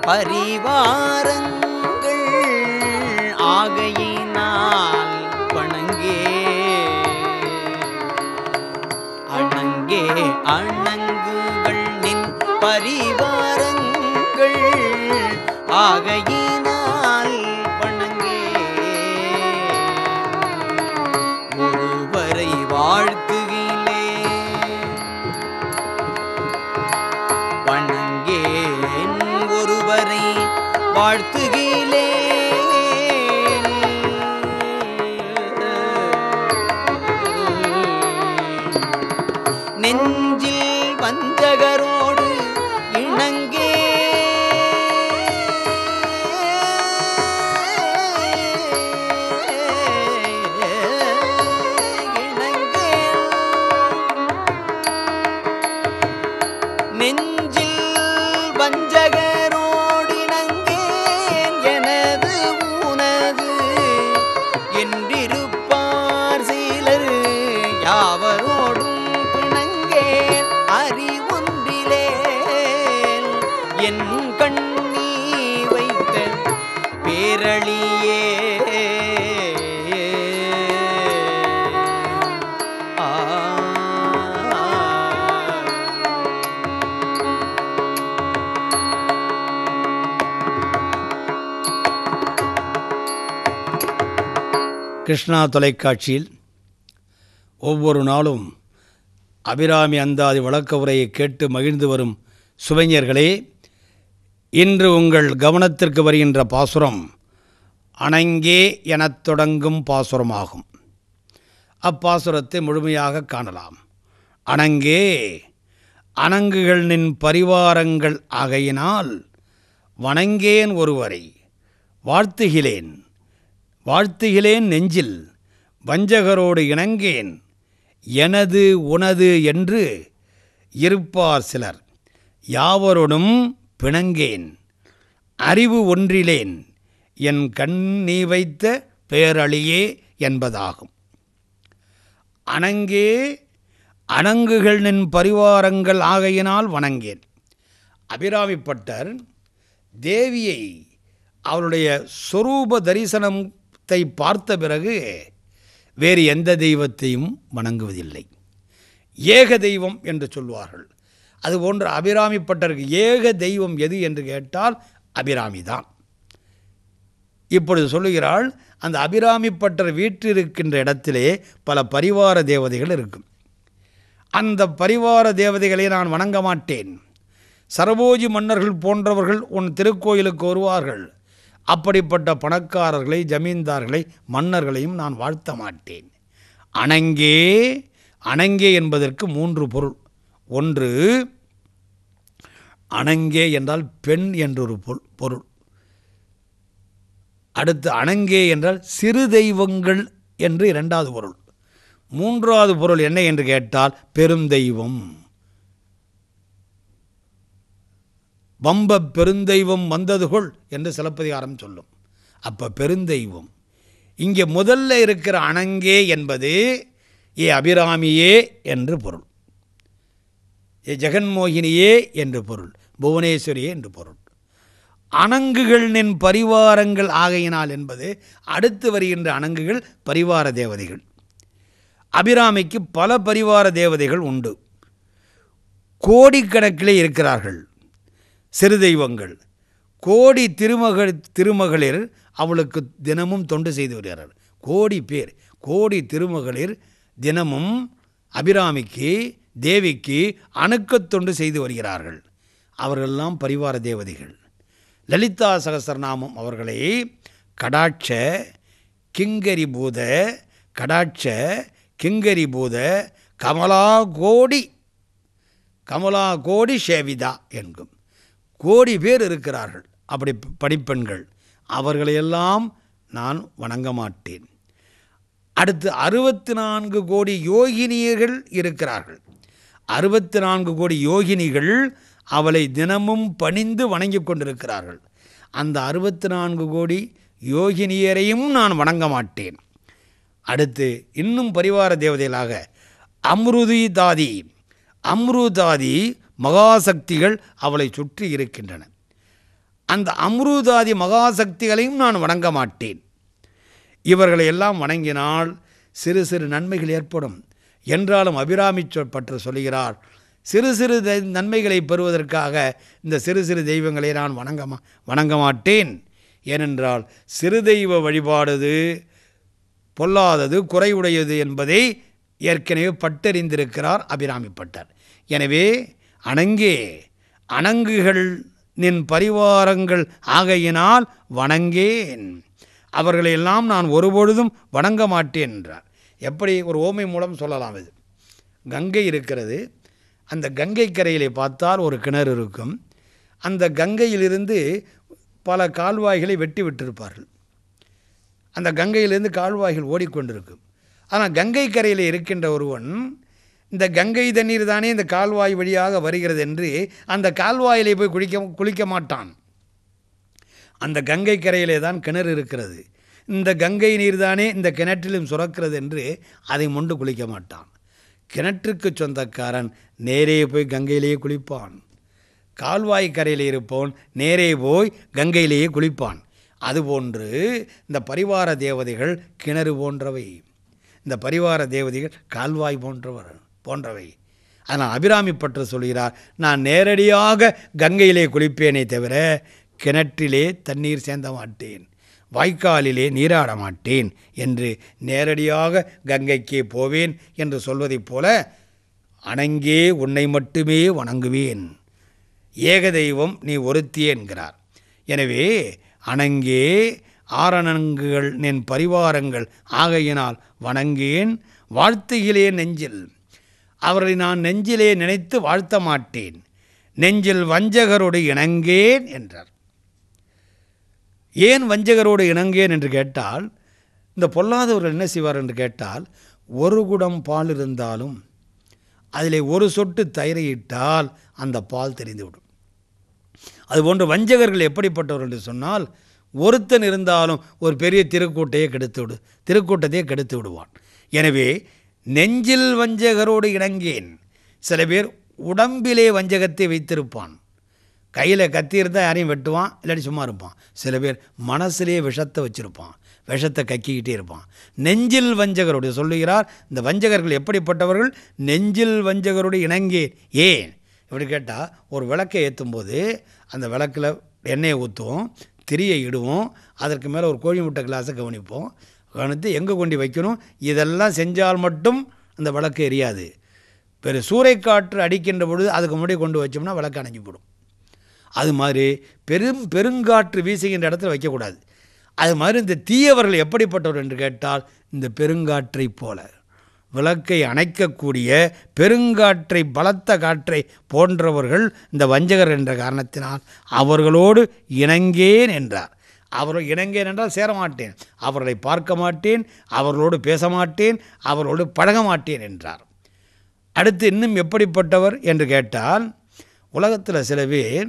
பரிவாரங்கள் ஆகையினால் வணங்கே அணங்கே அணங்குகள் நின் பரிவாரங்கள் ஆகையினால் வணங்கே ஒருவரை வாழ்த்துகிலே வணங்கேன் ஒருவரை வாழ்த்துகிலே நெஞ்சில் வஞ்சகரோடு இணங்கே இணங்கேன் நெஞ்சில் வஞ்சகரோடிணங்கேன் எனது உனது என்றிருப்பார் சிலர் யாவரோடும் பிணங்கேன் அறிவொன்றிலே என் கண்ணீ வைத்த பேரழியே ஆ கிருஷ்ணா தொலைக்காட்சியில் ஒவ்வொரு நாளும் அபிராமி அந்தாதி வழக்க உரையை கேட்டு மகிழ்ந்து வரும் சுவைஞர்களே இன்று உங்கள் கவனத்திற்கு வருகின்ற பாசுரம் அணங்கே எனத் தொடங்கும் பாசுரமாகும் அப்பாசுரத்தை முழுமையாக காணலாம் அணங்கே அணங்குகள் நின் பரிவாரங்கள் ஆகையினால் வணங்கேன் ஒருவரை வாழ்த்துகிலேன் வாழ்த்துகிலேன் நெஞ்சில் வஞ்சகரோடு இணங்கேன் எனது உனது என்று இருப்பார் சிலர் யாவரோடும் பிணங்கேன் அறிவு ஒன்றிலேன் என் கண் நீ வைத்த பேரழியே என்பதாகும் அணங்கே அணங்குகள் நின் பரிவாரங்கள் ஆகையினால் வணங்கேன் அபிராமிப்பட்டர் தேவியை அவருடைய சொரூப தரிசனத்தை பார்த்த பிறகு வேறு எந்த தெய்வத்தையும் வணங்குவதில்லை ஏக தெய்வம் என்று சொல்வார்கள் அதுபோன்று அபிராமிப்பட்டருக்கு ஏக தெய்வம் எது என்று கேட்டால் அபிராமி தான் இப்பொழுது சொல்லுகிறாள் அந்த அபிராமிப்பட்டர் வீற்றிருக்கின்ற இடத்திலே பல பரிவார தேவதைகள் இருக்கும் அந்த பரிவார தேவதைகளை நான் வணங்க மாட்டேன் சரபோஜி மன்னர்கள் போன்றவர்கள் உன் திருக்கோயிலுக்கு வருவார்கள் அப்படிப்பட்ட பணக்காரர்களை ஜமீன்தார்களை மன்னர்களையும் நான் வாழ்த்த மாட்டேன் அணங்கே அணங்கே என்பதற்கு மூன்று பொருள் ஒன்று அணங்கே என்றால் பெண் என்றொரு பொருள் பொருள் அடுத்து அணங்கே என்றால் சிறு தெய்வங்கள் என்று இரண்டாவது பொருள் மூன்றாவது பொருள் என்ன என்று கேட்டால் பெருந்தெய்வம் வம்ப பெருந்தெய்வம் வந்ததுகொள் என்று சிலப்பதிகாரம் சொல்லும் அப்போ பெருந்தெய்வம் இங்கே முதல்ல இருக்கிற அணங்கே என்பது ஏ அபிராமியே என்று பொருள் ஏ ஜெகன்மோகினியே என்று பொருள் புவனேஸ்வரியே என்று பொருள் அணங்குகள் நின் பரிவாரங்கள் ஆகையினால் என்பது அடுத்து வருகின்ற அணங்குகள் பரிவார தேவதைகள் அபிராமிக்கு பல பரிவார தேவதைகள் உண்டு கோடிக்கணக்கிலே இருக்கிறார்கள் சிறு தெய்வங்கள் கோடி திருமகள் திருமகளிர் அவளுக்கு தினமும் தொண்டு செய்து வருகிறார் கோடி பேர் கோடி திருமகளிர் தினமும் அபிராமிக்கு தேவிக்கு அணுக்கத் தொண்டு செய்து வருகிறார்கள் அவர்களெல்லாம் பரிவார தேவதைகள் லலிதா சகசரநாமம் அவர்களை கடாட்ச கிங்கரி பூத கடாட்ச கிங்கரி பூத கமலா கோடி கமலா கோடி சேவிதா என்கும் கோடி பேர் இருக்கிறார்கள் அப்படி பணிப்பெண்கள் அவர்களையெல்லாம் நான் வணங்க மாட்டேன் அடுத்து அறுபத்தி நான்கு கோடி யோகினியர்கள் இருக்கிறார்கள் அறுபத்தி நான்கு கோடி யோகினிகள் அவளை தினமும் பணிந்து வணங்கி கொண்டிருக்கிறார்கள் அந்த அறுபத்தி நான்கு கோடி யோகினியரையும் நான் வணங்க மாட்டேன் அடுத்து இன்னும் பரிவார தேவதைகளாக அம்ருதி தாதி அம்ருதாதி மகாசக்திகள் அவளை சுற்றி இருக்கின்றன அந்த அம்ருதாதி மகாசக்திகளையும் நான் வணங்க மாட்டேன் இவர்களை எல்லாம் வணங்கினால் சிறு சிறு நன்மைகள் ஏற்படும் என்றாலும் அபிராமி சொல் பற்று சொல்கிறார் சிறு சிறு தெ- நன்மைகளை பெறுவதற்காக இந்த சிறு சிறு தெய்வங்களை நான் வணங்க மா வணங்க மாட்டேன் ஏனென்றால் சிறு தெய்வ வழிபாடுது பொல்லாதது குறைவுடையது என்பதை ஏற்கனவே பட்டறிந்திருக்கிறார் அபிராமி பட்டர் எனவே அணங்கே அணங்குகள் நின் பரிவாரங்கள் ஆகையினால் வணங்கேன் அவர்களையெல்லாம் நான் ஒருபொழுதும் வணங்க மாட்டேன் என்றார் எப்படி ஒரு ஓமை மூலம் சொல்லலாம் இது கங்கை இருக்கிறது அந்த கங்கை கரையிலே பார்த்தால் ஒரு கிணறு இருக்கும் அந்த கங்கையிலிருந்து பல கால்வாய்களை வெட்டி விட்டிருப்பார்கள் அந்த கங்கையிலிருந்து கால்வாய்கள் ஓடிக்கொண்டிருக்கும் ஆனால் கங்கை கரையில் இருக்கின்ற ஒருவன் இந்த கங்கை தண்ணீர் தானே இந்த கால்வாய் வழியாக வருகிறது என்று அந்த கால்வாயிலே போய் குளிக்க குளிக்க மாட்டான் அந்த கங்கை கரையிலே தான் கிணறு இருக்கிறது இந்த கங்கை நீர் தானே இந்த கிணற்றிலும் சுரக்கிறது என்று அதை மொண்டு குளிக்க மாட்டான் கிணற்றுக்கு சொந்தக்காரன் நேரே போய் கங்கையிலேயே குளிப்பான் கால்வாய் கரையில் இருப்பவன் நேரே போய் கங்கையிலேயே குளிப்பான் அதுபோன்று இந்த பரிவார தேவதைகள் கிணறு போன்றவை இந்த பரிவார தேவதைகள் கால்வாய் போன்றவர் போன்றவை ஆனால் அபிராமி பற்று சொல்கிறார் நான் நேரடியாக கங்கையிலே குளிப்பேனே தவிர கிணற்றிலே தண்ணீர் சேர்ந்த மாட்டேன் வாய்க்காலிலே நீராட மாட்டேன் என்று நேரடியாக கங்கைக்கே போவேன் என்று சொல்வதைப் போல அணங்கே உன்னை மட்டுமே வணங்குவேன் ஏக தெய்வம் நீ ஒருத்தியே என்கிறார் எனவே அணங்கே ஆரணங்குகள் நின் பரிவாரங்கள் ஆகையினால் வணங்கேன் வாழ்த்துகிலேன் நெஞ்சில் அவர்களை நான் நெஞ்சிலே நினைத்து வாழ்த்த மாட்டேன் நெஞ்சில் வஞ்சகரோடு இணங்கேன் என்றார் ஏன் வஞ்சகரோடு இணங்கேன் என்று கேட்டால் இந்த பொல்லாதவர்கள் என்ன செய்வார் என்று கேட்டால் ஒரு குடம் பால் இருந்தாலும் அதிலே ஒரு சொட்டு தயிரை இட்டால் அந்த பால் தெரிந்துவிடும் அதுபோன்று வஞ்சகர்கள் எப்படிப்பட்டவர்கள் என்று சொன்னால் ஒருத்தன் இருந்தாலும் ஒரு பெரிய திருக்கூட்டையே கெடுத்து விடு திருக்கூட்டத்தையே கெடுத்து விடுவான் எனவே நெஞ்சில் வஞ்சகரோடு இணங்கேன் சில பேர் உடம்பிலே வஞ்சகத்தை வைத்திருப்பான் கையில் கத்தி இருந்தால் யாரையும் வெட்டுவான் இல்லாட்டி சும்மா இருப்பான் சில பேர் மனசுலேயே விஷத்தை வச்சுருப்பான் விஷத்தை கக்கிக்கிட்டே இருப்பான் நெஞ்சில் வஞ்சகரோடு சொல்லுகிறார் இந்த வஞ்சகர்கள் எப்படிப்பட்டவர்கள் நெஞ்சில் வஞ்சகரோடு இணங்கேன் ஏன் இப்படி கேட்டால் ஒரு விளக்கை ஏற்றும் போது அந்த விளக்கில் எண்ணெயை ஊற்றுவோம் திரியை இடுவோம் அதற்கு மேலே ஒரு கோழி முட்டை கிளாஸை கவனிப்போம் கவனித்து எங்கே கொண்டு வைக்கணும் இதெல்லாம் செஞ்சால் மட்டும் அந்த விளக்கு எரியாது பெரு சூறைக்காற்று அடிக்கின்ற பொழுது அதுக்கு முன்னாடி கொண்டு வச்சோம்னா விளக்கு அணைஞ்சு போடும் அது மாதிரி பெரும் பெருங்காற்று வீசுகின்ற இடத்துல வைக்கக்கூடாது அது மாதிரி இந்த தீயவர்கள் எப்படிப்பட்டவர் என்று கேட்டால் இந்த பெருங்காற்றை போல விளக்கை அணைக்கக்கூடிய பெருங்காற்றை பலத்த காற்றை போன்றவர்கள் இந்த வஞ்சகர் என்ற காரணத்தினால் அவர்களோடு இணங்கேன் என்றார் அவர் இணங்கேன் என்றால் சேரமாட்டேன் அவர்களை பார்க்க மாட்டேன் அவர்களோடு பேச மாட்டேன் அவர்களோடு பழக மாட்டேன் என்றார் அடுத்து இன்னும் எப்படிப்பட்டவர் என்று கேட்டால் உலகத்தில் சில பேர்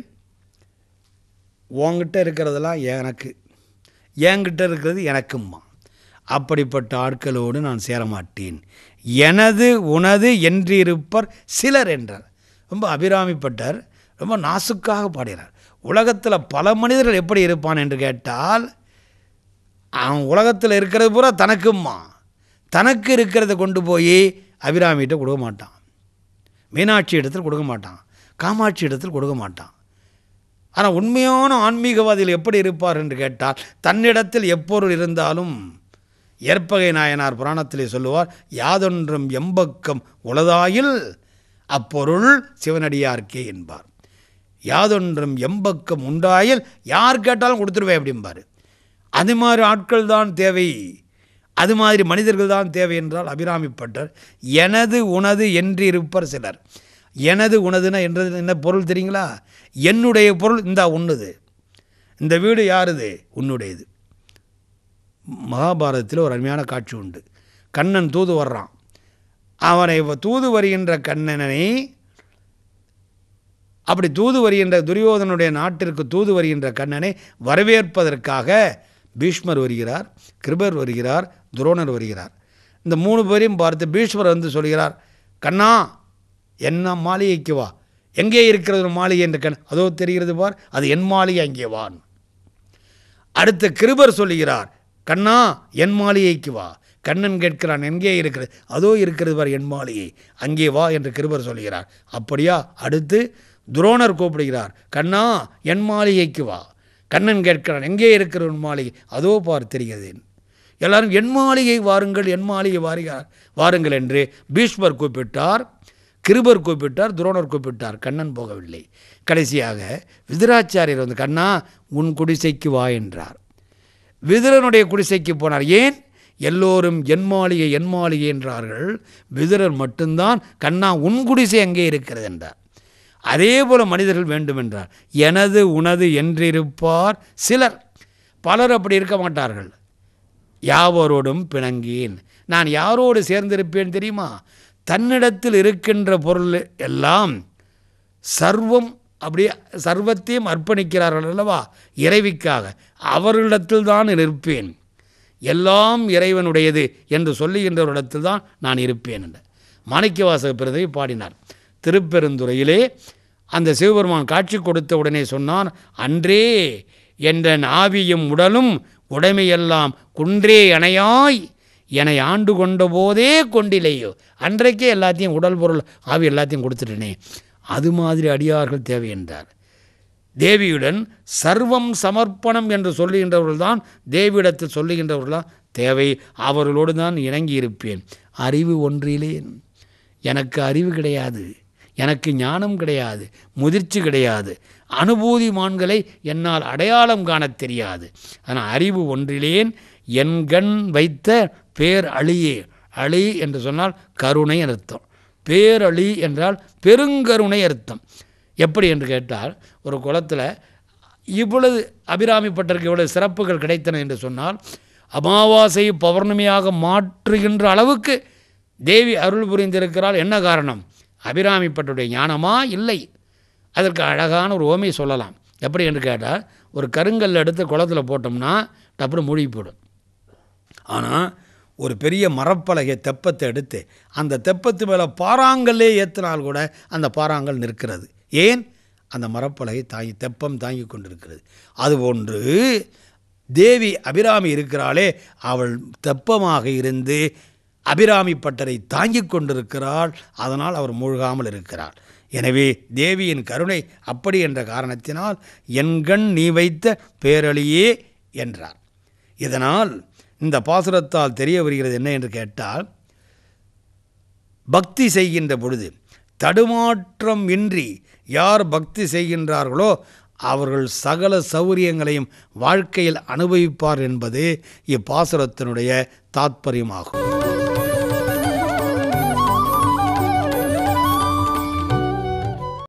உன்கிட்ட இருக்கிறதெல்லாம் எனக்கு என்கிட்ட இருக்கிறது எனக்கும்மா அப்படிப்பட்ட ஆட்களோடு நான் சேரமாட்டேன் எனது உனது என்றிருப்பர் சிலர் என்றார் ரொம்ப அபிராமிப்பட்டர் ரொம்ப நாசுக்காக பாடுகிறார் உலகத்தில் பல மனிதர்கள் எப்படி இருப்பான் என்று கேட்டால் அவன் உலகத்தில் இருக்கிறது பூரா தனக்கும்மா தனக்கு இருக்கிறத கொண்டு போய் அபிராமிகிட்ட கொடுக்க மாட்டான் மீனாட்சி இடத்தில் கொடுக்க மாட்டான் காமாட்சி இடத்தில் கொடுக்க மாட்டான் ஆனால் உண்மையான ஆன்மீகவாதிகள் எப்படி இருப்பார் என்று கேட்டால் தன்னிடத்தில் எப்பொருள் இருந்தாலும் ஏற்பகை நாயனார் புராணத்திலே சொல்லுவார் யாதொன்றும் எம்பக்கம் உளதாயில் அப்பொருள் சிவனடியார்க்கே என்பார் யாதொன்றும் எம்பக்கம் உண்டாயில் யார் கேட்டாலும் கொடுத்துருவேன் அப்படிம்பார் அது மாதிரி ஆட்கள் தான் தேவை அது மாதிரி மனிதர்கள் தான் தேவை என்றால் அபிராமிப்பட்டர் எனது உனது என்று இருப்பர் சிலர் எனது உனதுன்னா என்றது என்ன பொருள் தெரியுங்களா என்னுடைய பொருள் இந்த உன்னுது இந்த வீடு யாருது உன்னுடையது மகாபாரதத்தில் ஒரு அருமையான காட்சி உண்டு கண்ணன் தூது வர்றான் அவனை தூது வருகின்ற கண்ணனை அப்படி தூது வருகின்ற துரியோதனுடைய நாட்டிற்கு தூது வருகின்ற கண்ணனை வரவேற்பதற்காக பீஷ்மர் வருகிறார் கிருபர் வருகிறார் துரோணர் வருகிறார் இந்த மூணு பேரையும் பார்த்து பீஷ்மர் வந்து சொல்கிறார் கண்ணா என்ன மாளிகைக்கு வா எங்கே இருக்கிறது ஒரு மாளிகை என்று கண் அதோ தெரிகிறது பார் அது என் மாளிகை அங்கே வான் அடுத்த கிருபர் சொல்லுகிறார் கண்ணா என் மாளிகைக்கு வா கண்ணன் கேட்கிறான் எங்கே இருக்கிறது அதோ இருக்கிறது பார் என் மாளிகை அங்கே வா என்று கிருபர் சொல்கிறார் அப்படியா அடுத்து துரோணர் கூப்பிடுகிறார் கண்ணா என் மாளிகைக்கு வா கண்ணன் கேட்கிறான் எங்கே இருக்கிற உன் மாளிகை அதோ பார் தெரிகிறது எல்லாரும் என் மாளிகை வாருங்கள் என் மாளிகை வாருகிறார் வாருங்கள் என்று பீஷ்மர் கூப்பிட்டார் கிருபர் கூப்பிட்டார் துரோணர் கூப்பிட்டார் கண்ணன் போகவில்லை கடைசியாக விதுராச்சாரியர் வந்து கண்ணா உன் குடிசைக்கு வா என்றார் விதுரனுடைய குடிசைக்கு போனார் ஏன் எல்லோரும் என் மாளிகை என் மாளிகை என்றார்கள் விதுரர் மட்டும்தான் கண்ணா உன் குடிசை எங்கே இருக்கிறது என்றார் அதே போல மனிதர்கள் வேண்டும் என்றார் எனது உனது என்றிருப்பார் சிலர் பலர் அப்படி இருக்க மாட்டார்கள் யாவரோடும் பிணங்கேன் நான் யாரோடு சேர்ந்திருப்பேன் தெரியுமா தன்னிடத்தில் இருக்கின்ற பொருள் எல்லாம் சர்வம் அப்படியே சர்வத்தையும் அர்ப்பணிக்கிறார்கள் அல்லவா இறைவிக்காக அவர்களிடத்தில் தான் இருப்பேன் எல்லாம் இறைவனுடையது என்று சொல்லுகின்றவரிடத்தில் தான் நான் இருப்பேன் என்று மாணிக்கவாசக பிரதவி பாடினார் திருப்பெருந்துறையிலே அந்த சிவபெருமான் காட்சி கொடுத்த உடனே சொன்னான் அன்றே என்ற ஆவியும் உடலும் உடைமையெல்லாம் குன்றே அணையாய் என்னை ஆண்டு கொண்ட போதே கொண்டிலேயோ அன்றைக்கே எல்லாத்தையும் உடல் பொருள் ஆவி எல்லாத்தையும் கொடுத்துட்டேனே அது மாதிரி அடியார்கள் தேவை என்றார் தேவியுடன் சர்வம் சமர்ப்பணம் என்று சொல்லுகின்றவர்கள் தான் தேவியிடத்தில் சொல்லுகின்றவர்கள் தான் தேவை அவர்களோடு தான் இணங்கி இருப்பேன் அறிவு ஒன்றிலேன் எனக்கு அறிவு கிடையாது எனக்கு ஞானம் கிடையாது முதிர்ச்சி கிடையாது அனுபூதிமான்களை என்னால் அடையாளம் காணத் தெரியாது ஆனால் அறிவு ஒன்றிலேன் என் கண் வைத்த பேர் அழியே அழி என்று சொன்னால் கருணை அர்த்தம் பேரழி என்றால் பெருங்கருணை அர்த்தம் எப்படி என்று கேட்டால் ஒரு குளத்தில் இவ்வளவு அபிராமிப்பட்டருக்கு இவ்வளவு சிறப்புகள் கிடைத்தன என்று சொன்னால் அமாவாசை பௌர்ணமியாக மாற்றுகின்ற அளவுக்கு தேவி அருள் புரிந்திருக்கிறாள் என்ன காரணம் அபிராமிப்பட்டுடைய ஞானமா இல்லை அதற்கு அழகான ஒரு ஓமை சொல்லலாம் எப்படி என்று கேட்டால் ஒரு கருங்கல் எடுத்து குளத்தில் போட்டோம்னா டப்புனு மூழ்கி போடும் ஆனால் ஒரு பெரிய மரப்பலகை தெப்பத்தை எடுத்து அந்த தெப்பத்து மேலே பாறாங்கல்லே ஏற்றினால் கூட அந்த பாறாங்கல் நிற்கிறது ஏன் அந்த மரப்பலகை தாங்கி தெப்பம் தாங்கி கொண்டிருக்கிறது அதுபோன்று தேவி அபிராமி இருக்கிறாளே அவள் தெப்பமாக இருந்து அபிராமி பட்டரை தாங்கிக் கொண்டிருக்கிறாள் அதனால் அவர் மூழ்காமல் இருக்கிறார் எனவே தேவியின் கருணை அப்படி என்ற காரணத்தினால் என்கண் நீ வைத்த பேரழியே என்றார் இதனால் இந்த பாசுரத்தால் தெரிய வருகிறது என்ன என்று கேட்டால் பக்தி செய்கின்ற பொழுது தடுமாற்றம் இன்றி யார் பக்தி செய்கின்றார்களோ அவர்கள் சகல சௌரியங்களையும் வாழ்க்கையில் அனுபவிப்பார் என்பது இப்பாசுரத்தினுடைய தாத்பரியமாகும்